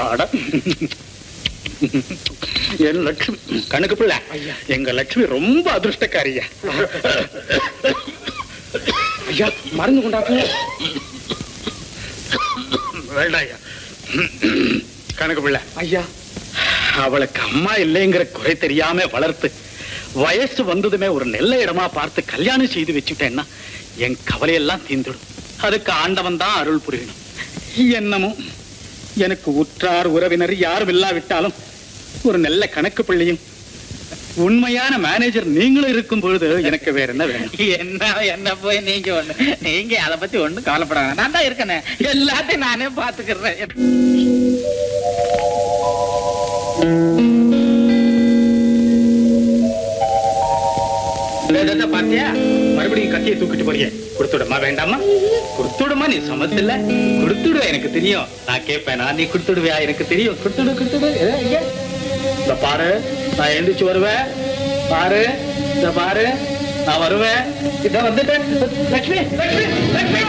அட என் லட்சுமி கணக்கு பிள்ளை எங்க லட்சுமி ரொம்ப அதிர்ஷ்டக்காரியா ஐயா மருந்து கொண்டாக்கு வேண்டாயா கணக்கு பிள்ளை ஐயா அவளுக்கு அம்மா இல்லைங்கிற குறை தெரியாம வளர்த்து வயசு வந்ததுமே ஒரு நல்ல இடமா பார்த்து கல்யாணம் செய்து வச்சுட்டேன்னா என் கவலையெல்லாம் தீந்துடும் அதுக்கு ஆண்டவன் தான் அருள் புரியணும் என்னமோ எனக்கு உற்றார் உறவினர் யாரும் இல்லாவிட்டாலும் ஒரு நல்ல கணக்கு பிள்ளையும் உண்மையான மேனேஜர் நீங்களும் இருக்கும் பொழுது எனக்கு வேற என்ன வேணும் என்ன என்ன போய் நீங்க ஒண்ணு நீங்க அத பத்தி ஒண்ணும் கவலைப்படாத நான் தான் இருக்கேனே எல்லாத்தையும் நானே பாத்துக்கிறேன் இதோ, இதோ, பாத்தியா மறுபடியும் கத்தியை தூக்கிட்டு போறியே கொடுத்துடுமா வேண்டாமா கொடுத்துடுமா நீ சமத்துல கொடுத்துடு எனக்கு தெரியும் நான் கேட்பேனா நீ கொடுத்துடுவியா எனக்கு தெரியும் கொடுத்துடு கொடுத்துடு ஏ, இங்க. இந்த பாரு நான் எந்திரிச்சு வருவேன் பாரு இந்த பாரு நான் வருவேன் இத வந்துட்டேன் லட்சுமி லட்சுமி லட்சுமி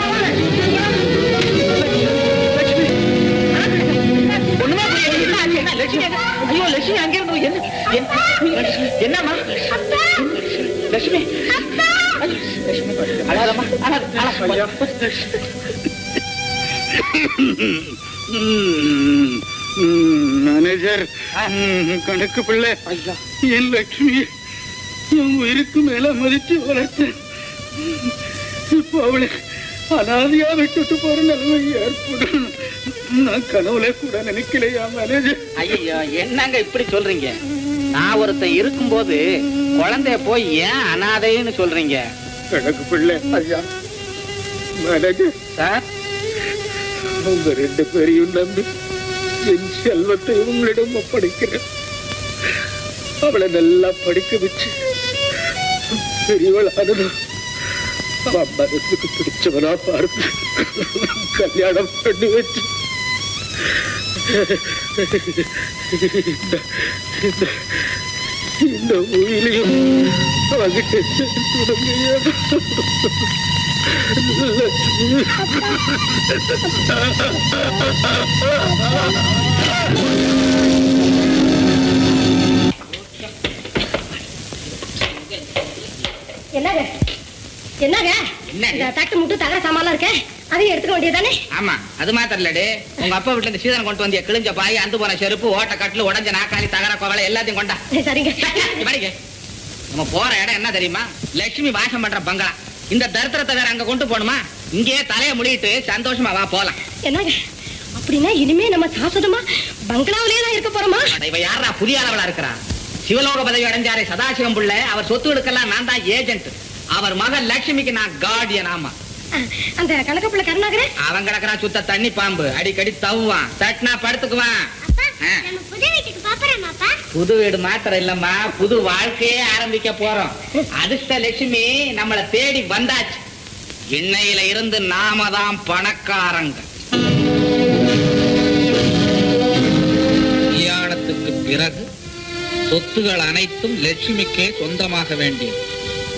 லட்சுமி ஒண்ணுமே புரியல. என்ன, என்ன, லட்சுமி எங்க? ஐயோ லட்சுமி அங்க இருந்து என்ன என்ன- என்னம்மா லட்சுமி ஐயோ, லட்சுமி அழாதம்மா அழாத அழாத ம், ம், மேனேஜர் ம், கணக்கு பிள்ளை என் லட்சுமி என் உயிருக்கு மேல மதிச்சு வளர்த்தேன் இப்போ அவளை அனாதையா விட்டுட்டு போற நிலைமை ஏற்படும் நான் கனவுல கூட நினைக்கலையா மேனேஜர் ஐயோ என்னங்க இப்படி சொல்றீங்க நான் ஒருத்தன் இருக்கும்போது குழந்தைய போய் ஏன் அனாதைன்னு சொல்றீங்க கணக்கு பிள்ளை ஐயா மேனேஜர் சார் உங்க ரெண்டு பேரையும் நம்பி என் செல்வத்தை உங்களிடம் ஒப்படைக்கிறேன் அவளை நல்லா படிக்க வச்சு பெரியவளானதும் அவ மனசுக்கு பிடிச்சவனா பார்த்து கல்யாணம் பண்ணி வச்சு இந்த- இந்த- இந்த உயிலையும் அவகிட்ட சேர்த்துடுங்கய்யா. லட்சுமி என்னங்க என்னங்க என்னடி? இந்த தட்டு முட்டு தகர சாமான்லாம் இருக்கே அதையும் எடுத்துக்க வேண்டியதானே ஆமா அது மாத்திரம் இல்லடி உங்க அப்பா வீட்டுல இந்த சீதனம் கொண்டு வந்திய கிழிஞ்ச பாய் அந்து போன செருப்பு ஓட்ட கட்டில் உடஞ்ச நாக்காளி தகர கோவலை எல்லாத்தையும் கொண்டா சரிங்க இங்க பாருங்க. நம்ம போற இடம் என்ன தெரியுமா லட்சுமி வாசம் பண்ற பங்களா இந்த தரித்திரத்தை வேற அங்க கொண்டு போகணுமா இங்கேயே தலையை முடிட்டு சந்தோஷமா வா போலாம் என்னங்க அப்படின்னா இனிமே நம்ம சாஸ்வதமா பங்களாவிலே தான் இருக்க போறோமா அட, இவ யாரா புதிய அளவுல இருக்கிறா சிவலோக பதவி அடைஞ்சாரே சதாசிவம் புள்ள அவர் சொத்துகளுக்கெல்லாம் நான் தான் ஏஜென்ட் அவர் மகன் லட்சுமிக்கு நான் கார்டியன் ஆமா அஹ், அந்த கணக்கப்புள்ள கருணாகரன் அவன் கிடக்குறான் சுத்த தண்ணி பாம்பு அடிக்கடி தவுவான் தட்டினா படுத்துக்குவான் ஆ. புது வீட்டுக்கு பாப்பறாமாப்பா புது வீடு மாத்திரம் இல்லம்மா புது வாழ்க்கையே ஆரம்பிக்க போறோம் அதிர்ஷ்ட லட்சுமி நம்மள தேடி வந்தாச்சு இன்னையில இருந்து நாம தான் பணக்காரங்க கல்யாணத்துக்கு பிறகு சொத்துகள் அனைத்தும் லட்சுமிக்கே சொந்தமாக வேண்டியது